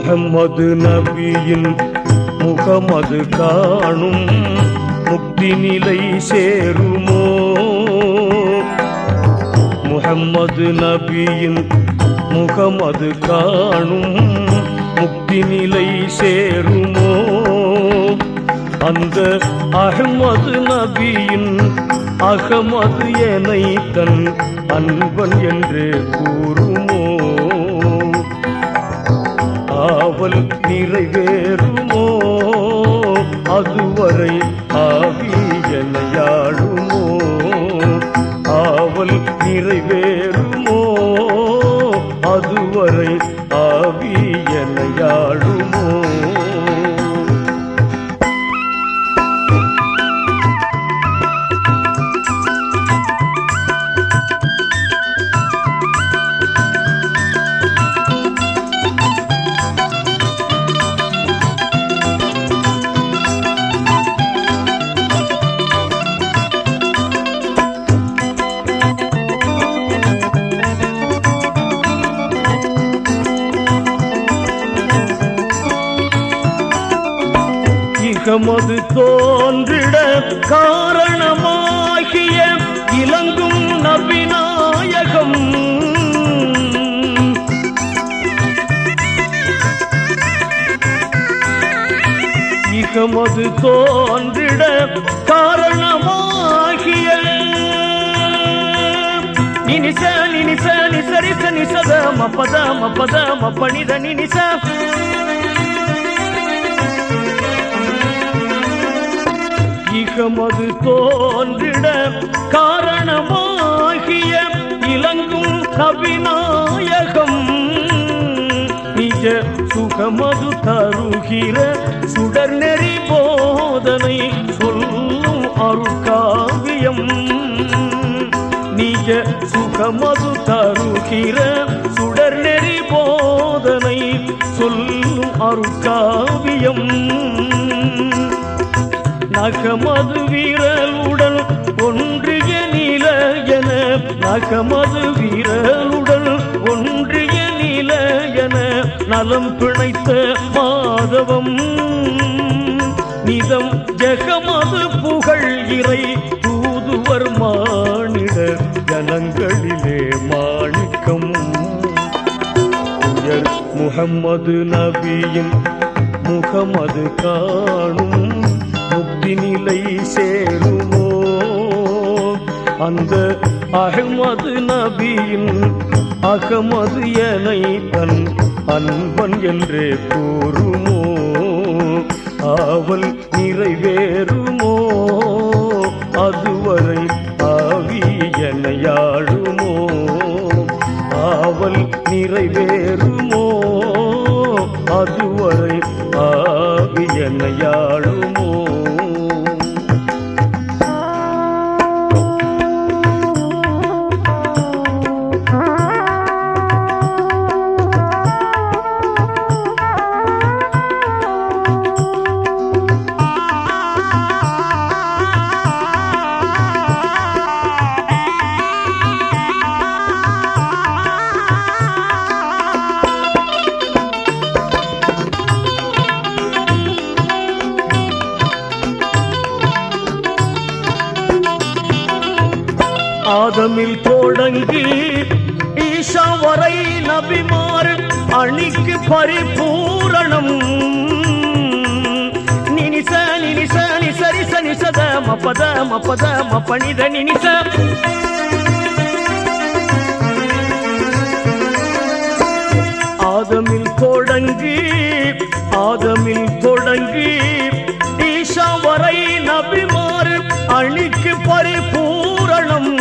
முகம்மது நபியின் முகமது காணும் முக்தி நிலை சேருமோ முகம்மது நபியின் முகமது காணும் முக்தி நிலை சேருமோ அந்த அகமது நபியின் அகமது எனை தன் அன்பன் என்று கூறுமோ ஆவல் நிறைவேறுமோ அதுவரை ஆவி எனையாடுமோ ஆவல் நிறைவேறுமோ அதுவரை ஆவி எனையாடுமோ இகமது தோன்றிட காரணமாகிய இலங்கும் நபிநாயகம் இகமது தோன்றிட காரணமாகிய நினிச நினிச நிசரிச நிசத மப்பத மப்பத மப்பனித நினிச இகமது தோன்றிட காரணமாகிய இலங்கும் கவிநாயகம் நிஜ சுகமது தருகிற சுடர் நெறி போதனை சொல்லும் அருட்காவியம் நிஜ சுகமது தருகிற சுடர் நெறி போதனை சொல்லும் அருட்காவியம் நகமது வீரலுடன் ஒன்றிய நில என நகமது வீரலுடன் ஒன்றிய நில என நலம் பிணைத்த மாதவம் நிதம் ஜெகமது புகழ் இறை தூதுவர் மானிட ஜனங்களிலே மாணிக்கம் உயர் முகம்மது நபியின் முகமது காணும் முக்தி நிலை சேருமோ அந்த அகமது நபியின் அகமது எனை தன் அன்பன் என்றே கூறுமோ ஆவல் நிறைவேறுமோ அதுவரை ஆவி எனையாடுமோ ஆவல் நிறைவேறுமோ அதுவரை ஆவி எனையாடுமோ ஆதமில் தொடங்கி ஈஷா வரை நபிமார் அணிக்கு பரிபூரணம் நினிச நினிச நிசரிச நிசத மப்பத மப்பத மப்பனித நினிச ஆதமில் தொடங்கி ஆதமில் தொடங்கி ஈஷா வரை நபிமார் அணிக்கு பரிபூரணம்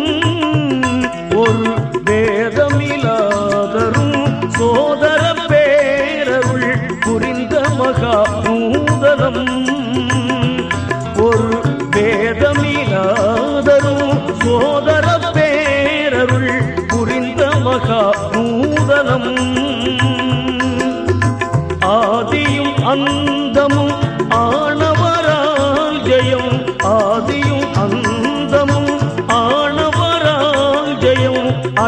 ஒரு வேதமிலாதரும் சோதர பேரருள் புரிந்த மகா நூதனம் ஒரு வேதமிலாதரும் சோதர பேரருள் புரிந்த மகா நூதனம் ஆதியும் அந்தமும் ஆணவரால் ஜெயம் ஆதியும் அந்தமும் ஆணவரால் ஜெயம்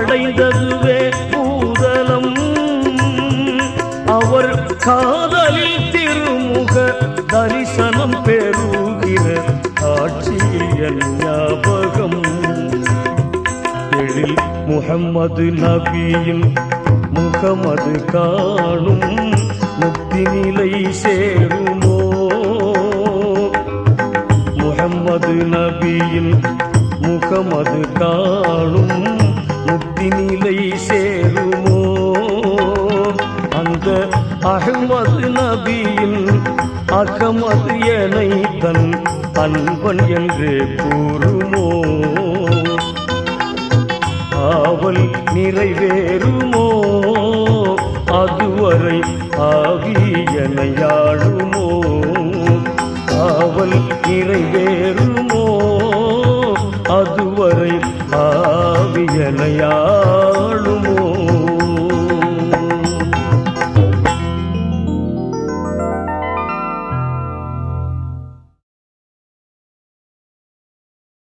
காதலில் திருமுக தரிசனம் பெறுகிற காட்சியன் ஞாபகம் எழில் முகம்மது நபியின் முகமது காணும் முக்தி நிலை சேருமோ முகம்மது நபியின் முகமது காணும் முக்தி நிலை சேருமோ அந்த அகமது நபியின் அகமது எனை தன் அன்பன் என்று கூறுமோ ஆவல் நிறைவேறுமோ அதுவரை ஆவியனையாடுமோ ஆவல் நிறைவே